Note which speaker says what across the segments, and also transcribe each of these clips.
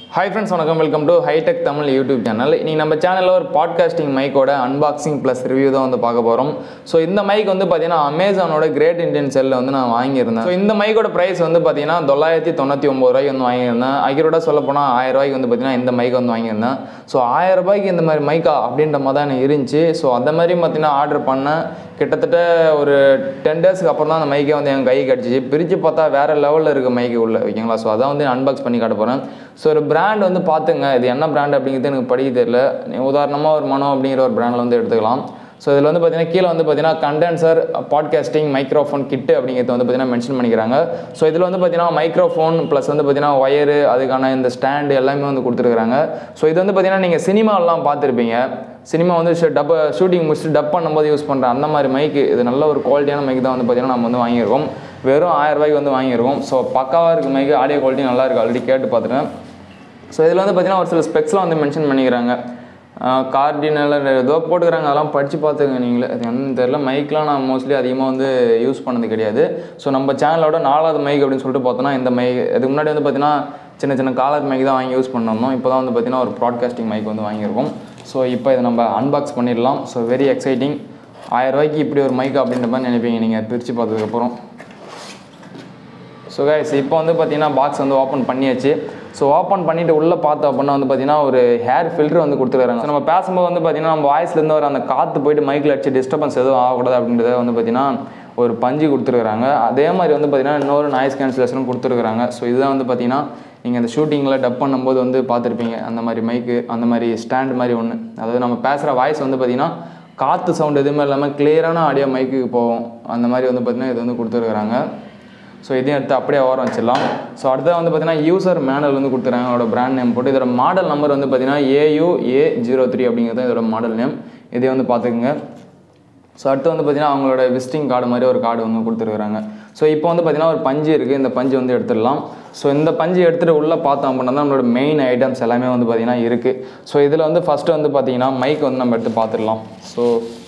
Speaker 1: hi friends வணக்கம் welcome to hitech Tamil YouTube channel இன்னைக்கு நம்ம சேனலில் ஒரு பாட்காஸ்டிங் மைக்கோட அன்பாக்சிங் ப்ளஸ் ரிவ்யூ தான் வந்து பார்க்க போகிறோம் ஸோ இந்த மைக் வந்து பார்த்தீங்கன்னா அமேசானோட கிரேட் இண்டியன் செல்லில் வந்து நான் வாங்கியிருந்தேன் ஸோ இந்த மைக்கோட ப்ரைஸ் வந்து பார்த்தீங்கன்னா தொள்ளாயிரத்தி தொண்ணூற்றி ஒம்பது ரூபாய்க்கு வந்து வாங்கியிருந்தேன் அகிரோட சொல்ல போனால் ஆயிரம் ரூபாய்க்கு வந்து பார்த்தீங்கன்னா இந்த மைக் வந்து வாங்கியிருந்தேன் ஸோ ஆயிரம் ரூபாய்க்கு இந்த மாதிரி மைக்கா அப்படின்ற மாதிரி தான் எனக்கு இருந்துச்சு ஸோ அந்த மாதிரி பார்த்தீங்கன்னா ஆர்டர் பண்ணேன் கிட்டத்தட்ட ஒரு டென் டேஸ்க்கு அப்புறம் தான் அந்த மைக்கே வந்து என் கை கிடச்சிச்சு பிரித்து பார்த்தா வேறு லெவலில் இருக்க மைக்கு உள்ள ஓகேங்களா ஸோ அதான் வந்து அன்பாக்ஸ் பண்ணி காட்ட போகிறேன் ஸோ ஒரு பிராண்ட் வந்து பார்த்துங்க இது என்ன பிராண்ட் அப்படிங்கிறது எனக்கு படிக்க தெரியல உதாரணமாக ஒரு மனோ அப்படிங்கிற ஒரு பிராண்டில் வந்து எடுத்துக்கலாம் ஸோ இதில் வந்து பார்த்தீங்கன்னா கீழே வந்து பார்த்தீங்கன்னா கண்டென்சர் பாட்காஸ்டிங் மைக்ரோஃபோன் கிட்டு அப்படிங்கிறது வந்து பார்த்தீங்கன்னா மென்ஷன் பண்ணிக்கிறாங்க ஸோ இதில் வந்து பார்த்தீங்கன்னா மைக்ரோஃபோன் ப்ளஸ் வந்து பார்த்தீங்கன்னா ஒயரு அதுக்கான இந்த ஸ்டாண்டு எல்லாமே வந்து கொடுத்துருக்குறாங்க ஸோ இது வந்து பார்த்தீங்கன்னா நீங்கள் சினிமாலாம் பார்த்துருப்பீங்க சினிமா வந்து டப் ஷூட்டிங் முடிச்சுட்டு டப் பண்ணும்போது யூஸ் பண்ணுற அந்த மாதிரி மைக்கு இது நல்ல ஒரு குவாலிட்டியான மைக் தான் வந்து பார்த்தீங்கன்னா நம்ம வந்து வாங்கியிருக்கோம் வெறும் ஆயிரம் ரூபாய்க்கு வந்து வாங்கியிருக்கோம் ஸோ பக்காவாக இருக்க மைக்கு ஆடியோ குவாலிட்டி நல்லா இருக்குது ஆல்ரெடி கேட்டு பார்த்துட்டேன் ஸோ இதில் வந்து பார்த்தீங்கன்னா ஒரு சில ஸ்பெக்ஸ்லாம் வந்து மென்ஷன் பண்ணிக்கிறாங்க கார்டினல் ஏதோ போட்டுக்கிறாங்க அதெல்லாம் படித்து பார்த்துங்க நீங்களே அது என்னன்னு தெரில மைக்லாம் நான் மோஸ்ட்லி அதிகமாக வந்து யூஸ் பண்ணது கிடையாது ஸோ நம்ம சேனலோட நாலாவது மைக் அப்படின்னு சொல்லிட்டு பார்த்தோன்னா இந்த மைக் இதுக்கு முன்னாடி வந்து பார்த்தீங்கன்னா சின்ன சின்ன காலர் மைக் தான் வாங்கி யூஸ் பண்ணிருந்தோம் இப்போ தான் வந்து பார்த்தீங்கன்னா ஒரு ப்ராட்காஸ்டிங் மைக் வந்து வாங்கியிருக்கோம் ஸோ இப்போ இதை நம்ம அன்பாக்ஸ் பண்ணிடலாம் ஸோ வெரி எக்ஸைட்டிங் ஆயிரம் ரூபாய்க்கு இப்படி ஒரு மைக் அப்படின்ற மாதிரி நினைப்பீங்க நீங்கள் பிரித்து பார்த்ததுக்கப்புறம் ஸோ கைஸ் இப்போ வந்து பார்த்தீங்கன்னா பாக்ஸ் வந்து ஓப்பன் பண்ணியாச்சு ஸோ ஓப்பன் பண்ணிவிட்டு உள்ளே பார்த்தோம் அப்படின்னா வந்து பார்த்தீங்கன்னா ஒரு ஹேர் ஃபில்டர் வந்து கொடுத்துருக்காங்க ஸோ நம்ம பேசும்போது வந்து பார்த்தீங்கன்னா நம்ம வாய்ஸ்லேருந்து வர அந்த காற்று போயிட்டு மைக்கில் அடிச்சு டிஸ்டர்பன்ஸ் எதுவும் ஆகக்கூடாது அப்படின்றத வந்து பார்த்தீங்கன்னா ஒரு பஞ்சு கொடுத்துருக்குறாங்க அதே மாதிரி வந்து பார்த்தீங்கன்னா இன்னொரு நாய்ஸ் கேன்சலேஷனும் கொடுத்துருக்குறாங்க ஸோ இதுதான் வந்து பார்த்தீங்கன்னா நீங்கள் அந்த ஷூட்டிங்கில் டப் பண்ணும்போது வந்து பார்த்துருப்பீங்க அந்த மாதிரி மைக்கு அந்த மாதிரி ஸ்டாண்ட் மாதிரி ஒன்று அதாவது நம்ம பேசுகிற வாய்ஸ் வந்து பார்த்தீங்கன்னா காற்று சவுண்ட் எதுவுமே இல்லாமல் கிளியரான ஆடியோ மைக்குக்கு போகும் அந்த மாதிரி வந்து பார்த்தீங்கன்னா இது வந்து கொடுத்துருக்குறாங்க ஸோ இதையும் எடுத்து அப்படியே ஓரம் வச்சிடலாம் ஸோ அடுத்தது வந்து பார்த்தீங்கன்னா யூசர் மேனல் வந்து கொடுத்துறாங்க அதோட பிராண்ட் நேம் போட்டு இதோட மாடல் நம்பர் வந்து பார்த்தீங்கன்னா ஏயு ஏ ஜீரோ த்ரீ அப்படிங்கிறது இதோட மாடல் நேம் இதை வந்து பார்த்துக்குங்க ஸோ அடுத்து வந்து பார்த்தீங்கன்னா அவங்களோட விசிட்டிங் கார்டு மாதிரி ஒரு கார்டு வந்து கொடுத்துருக்குறாங்க ஸோ இப்போ வந்து பார்த்தீங்கன்னா ஒரு பஞ்சு இருக்குது இந்த பஞ்சு வந்து எடுத்துடலாம் ஸோ இந்த பஞ்சு எடுத்துகிட்டு உள்ளே பார்த்தோம் அப்படின்னா தான் நம்மளோட மெயின் ஐட்டம்ஸ் எல்லாமே வந்து பார்த்தீங்கன்னா இருக்குது ஸோ இதில் வந்து ஃபஸ்ட்டு வந்து பார்த்தீங்கன்னா மைக் வந்து நம்ம எடுத்து பார்த்துடலாம் ஸோ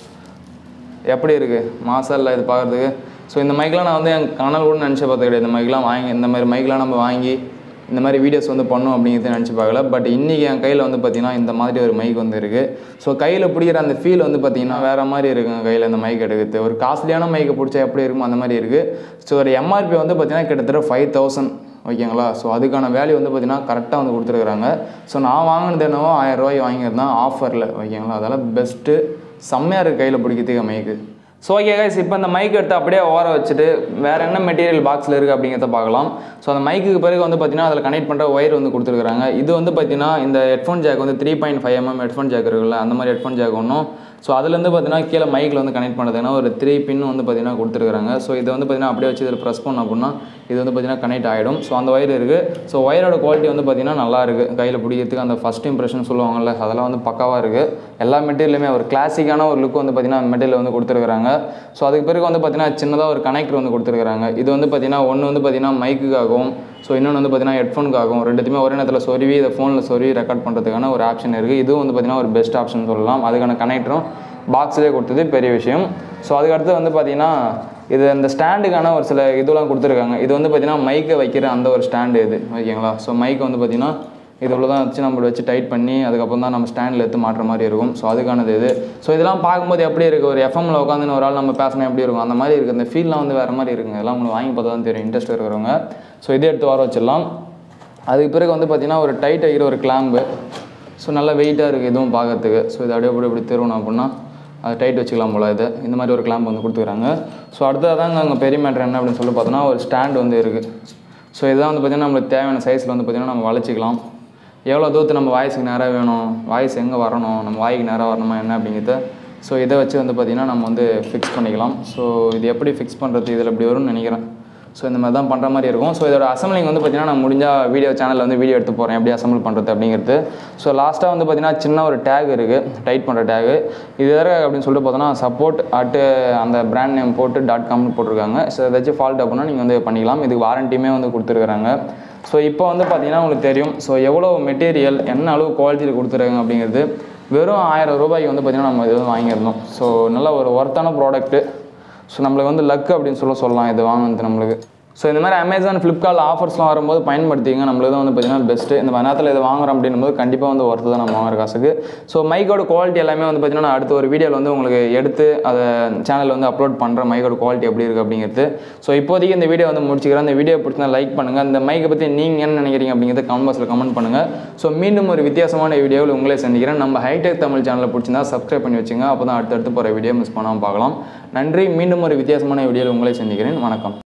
Speaker 1: எப்படி இருக்குது மாசம் இல்லை இது பார்க்குறதுக்கு ஸோ இந்த மைக்லாம் நான் வந்து என் கனல் கூட நினச்சி பார்த்து கிடையாது இந்த மைக்லாம் வாங்கி இந்த மாதிரி மைக்லாம் நம்ம வாங்கி இந்த மாதிரி வீடியோஸ் வந்து பண்ணோம் அப்படிங்கிறது நினச்சி பார்க்கல பட் இன்றைக்கி என் கையில் வந்து பார்த்திங்கன்னா இந்த மாதிரி ஒரு மைக் வந்து இருக்குது ஸோ கையில் பிடிக்கிற அந்த ஃபீல் வந்து பார்த்திங்கன்னா வேறு மாதிரி இருக்குங்க கையில் இந்த மைக் எடுக்கிறது ஒரு காஸ்ட்லியான மைக்கை பிடிச்சா எப்படி இருக்குமோ அந்த மாதிரி இருக்குது ஸோ ஒரு எம்ஆர்பி வந்து பார்த்திங்கன்னா கிட்டத்தட்ட ஃபைவ் தௌசண்ட் ஓகேங்களா ஸோ அதுக்கான வேல்யூ வந்து பார்த்திங்கன்னா கரெக்டாக வந்து கொடுத்துருக்குறாங்க ஸோ நான் வாங்கினது என்னவோ ஆயிரம் ரூபாய் வாங்கியிருந்தேன் ஆஃபரில் ஓகேங்களா அதெல்லாம் பெஸ்ட்டு செம்மையாக இருக்குது கையில் பிடிக்கிறதுக்கு மைக்கு ஸோ ஓகே கைஸ் இப்போ இந்த மைக் எடுத்து அப்படியே ஓர வச்சுட்டு வேறு என்ன மெட்டீரியல் பாக்ஸில் இருக்குது அப்படிங்கிறத பார்க்கலாம் ஸோ அந்த மைக்குக்கு பிறகு வந்து பார்த்தீங்கன்னா அதில் கனெக்ட் பண்ணுற ஒயர் வந்து கொடுத்துருக்காங்க இது வந்து பார்த்தீங்கன்னா இந்த ஹெட்ஃபோன் ஜாக் வந்து three point five mm headphone jack இருக்குல்ல அந்த மாதிரி ஹெட்ஃபோன் ஜாக் ஒன்றும் ஸோ அதுலேருந்து பார்த்தீங்கன்னா கீழே மைக்கில் வந்து கனெக்ட் பண்ணுறதுனா ஒரு த்ரீ பின் வந்து பார்த்தீங்கன்னா கொடுத்துருக்காங்க ஸோ இதை வந்து பார்த்தீங்கன்னா அப்படியே வச்சு இதில் ப்ரெஸ் பண்ணோம் அப்படின்னா இது வந்து பார்த்தீங்கன்னா கனெக்ட் ஆகிடும் ஸோ அந்த ஒயர் இருக்குது ஸோ ஒயரோட குவாலிட்டி வந்து பார்த்தீங்கன்னா நல்லா இருக்குது கையில் பிடிக்கிறதுக்கு அந்த ஃபஸ்ட் இம்ப்ரெஷன் சொல்லுவாங்கல்ல அதெல்லாம் வந்து பக்காவாக இருக்குது எல்லா மெட்டீரியலுமே ஒரு கிளாசிக்கான ஒரு லுக் வந்து பார்த்தீங்கன்னா மெட்டீரியல் வந்து கொடுத்துருக்காங்க ஸோ அதுக்கு பிறகு வந்து பார்த்தீங்கன்னா சின்னதாக ஒரு கனெக்டர் வந்து கொடுத்துருக்காங்க இது வந்து பார்த்தீங்கன்னா ஒன்று வந்து பார்த்தீங்கன்னா மைக்குக்காகவும் ஸோ இன்னொன்று வந்து பார்த்தீங்கன்னா ஹெட்ஃபோனுக்காகவும் ரெண்டுத்துமே ஒரே நேரத்தில் சொருவி இதை ஃபோனில் சொருவி ரெக்கார்ட் பண்ணுறதுக்கான ஒரு ஆப்ஷன் இருக்குது இதுவும் வந்து பார்த்தீங்கன்னா ஒரு பெஸ்ட் ஆப்ஷன் சொல்லலாம் அதுக்கான கனெக்டரும் பாக்ஸ்லேயே கொடுத்தது பெரிய விஷயம் ஸோ அதுக்கடுத்து வந்து பார்த்தீங்கன்னா இது அந்த ஸ்டாண்டுக்கான ஒரு சில இதெல்லாம் கொடுத்துருக்காங்க இது வந்து பார்த்தீங்கன்னா மைக்கை வைக்கிற அந்த ஒரு ஸ்டாண்டு இது ஓகேங்களா ஸோ மைக்கை வந்து பார்த்தீங்கன்னா இது உள்ள தான் வச்சு நம்ம வச்சு டைட் பண்ணி அதுக்கப்புறம் தான் நம்ம ஸ்டாண்டில் எடுத்து மாட்டுற மாதிரி இருக்கும் ஸோ அதுக்கானது இது ஸோ இதெல்லாம் பார்க்கும்போது எப்படி இருக்குது ஒரு எஃப்எம்ல உட்காந்து ஒரு ஆள் நம்ம பேசினா எப்படி இருக்கும் அந்த மாதிரி இருக்குது அந்த ஃபீல்லாம் வந்து வேறு மாதிரி இருக்குங்க இதெல்லாம் உங்களுக்கு வாங்கி பார்த்தா தான் தெரியும் இன்ட்ரெஸ்ட் இருக்கிறவங்க ஸோ இதே எடுத்து வர வச்சிடலாம் அதுக்கு பிறகு வந்து பார்த்தீங்கன்னா ஒரு டைட் ஆகிற ஒரு கிளாம்பு ஸோ நல்லா வெயிட்டாக இருக்குது இதுவும் பார்க்கறதுக்கு ஸோ இது அப்படியே அப்படி இப்படி திருவணும் அப்படின்னா அது டைட் வச்சுக்கலாம் போல் இது இந்த மாதிரி ஒரு கிளாம்ப் வந்து கொடுத்துக்கிறாங்க ஸோ அடுத்ததாங்க அங்கே பெரிய மேட்ரு என்ன அப்படின்னு சொல்லி பார்த்தோன்னா ஒரு ஸ்டாண்ட் வந்து இருக்குது ஸோ இதுதான் வந்து பார்த்திங்கன்னா நம்மளுக்கு தேவையான சைஸில் வந்து பார்த்திங்கன்னா நம்ம வளைச்சிக்கலாம் எவ்வளோ தூரத்து நம்ம வாய்ஸுக்கு நேராக வேணும் வாய்ஸ் எங்கே வரணும் நம்ம வாய்க்கு நேராக வரணுமா என்ன அப்படிங்கிறத ஸோ இதை வச்சு வந்து பார்த்திங்கன்னா நம்ம வந்து ஃபிக்ஸ் பண்ணிக்கலாம் ஸோ இது எப்படி ஃபிக்ஸ் பண்ணுறது இதில் இப்படி வரும்னு நினைக்கிறேன் ஸோ இந்த மாதிரி தான் பண்ணுற மாதிரி இருக்கும் ஸோ இதோட அசம்பிளிங் வந்து பார்த்திங்கன்னா நான் முடிஞ்சால் வீடியோ சேனலில் வந்து வீடியோ எடுத்து போகிறேன் எப்படி அசம்பிள் பண்ணுறது அப்படிங்கிறது ஸோ லாஸ்ட்டாக வந்து பார்த்திங்கன்னா சின்ன ஒரு டேக் இருக்குது டைட் பண்ணுற டேகு இது வேறு அப்படின்னு சொல்லிட்டு பார்த்தோன்னா சப்போர்ட் அட்டு அந்த பிராண்ட் நேம் போட்டு டாட் காம்னு போட்டிருக்காங்க ஸோ ஏதாச்சும் ஃபால்ட் அப்படின்னா நீங்கள் வந்து பண்ணிக்கலாம் இதுக்கு வாரண்டியுமே வந்து கொடுத்துருக்குறாங்க ஸோ இப்போ வந்து பார்த்திங்கன்னா உங்களுக்கு தெரியும் ஸோ எவ்வளோ மெட்டீரியல் என்ன அளவு குவாலிட்டியில் கொடுத்துருக்காங்க அப்படிங்கிறது வெறும் ஆயிரம் ரூபாய்க்கு வந்து பார்த்திங்கன்னா நம்ம இது வந்து வாங்கியிருந்தோம் ஸோ நல்ல ஒரு ஒர்த்தான ப்ராடக்ட்டு ஸோ நம்மளுக்கு வந்து லக் அப்படின்னு சொல்ல சொல்லலாம் இது வாங்கினது நம்மளுக்கு ஸோ இந்த மாதிரி அமேசான் ஃப்ளிப்கார்ட் ஆஃபர்ஸ்லாம் வரும்போது பயன்படுத்திங்க நம்மளுக்கு தான் வந்து பார்த்தீங்கன்னா பெஸ்ட்டு இந்த மாதிரி நேரத்தில் இதை வாங்குறோம் அப்படின்னும் போது கண்டிப்பாக வந்து ஒர்த்து தான் நம்ம வாங்குற காசுக்கு ஸோ மைக்கோட குவாலிட்டி எல்லாமே வந்து பார்த்தீங்கன்னா நான் அடுத்த ஒரு வீடியோவில் வந்து உங்களுக்கு எடுத்து அதை சேனலில் வந்து அப்லோட் பண்ணுறேன் மைக்கோட குவாலிட்டி எப்படி இருக்குது அப்படிங்கிறது ஸோ இப்போதைக்கு இந்த வீடியோ வந்து முடிச்சுக்கிறேன் இந்த வீடியோ பிடிச்சா லைக் பண்ணுங்கள் இந்த மைக்கை பற்றி நீங்கள் என்ன நினைக்கிறீங்க அப்படிங்கிறத கமெண்ட் பாக்ஸில் கமெண்ட் பண்ணுங்கள் ஸோ மீண்டும் ஒரு வித்தியாசமான வீடியோவில் உங்களே சந்திக்கிறேன் நம்ம ஹைடெக் தமிழ் சேனலில் பிடிச்சிருந்தா சப்ஸ்கிரைப் பண்ணி வச்சுங்க அப்போ தான் அடுத்தடுத்து போகிற வீடியோ மிஸ் பண்ணாமல் பார்க்கலாம் நன்றி மீண்டும் ஒரு வித்தியாசமான வீடியோவில் உங்களே சந்திக்கிறேன் வணக்கம்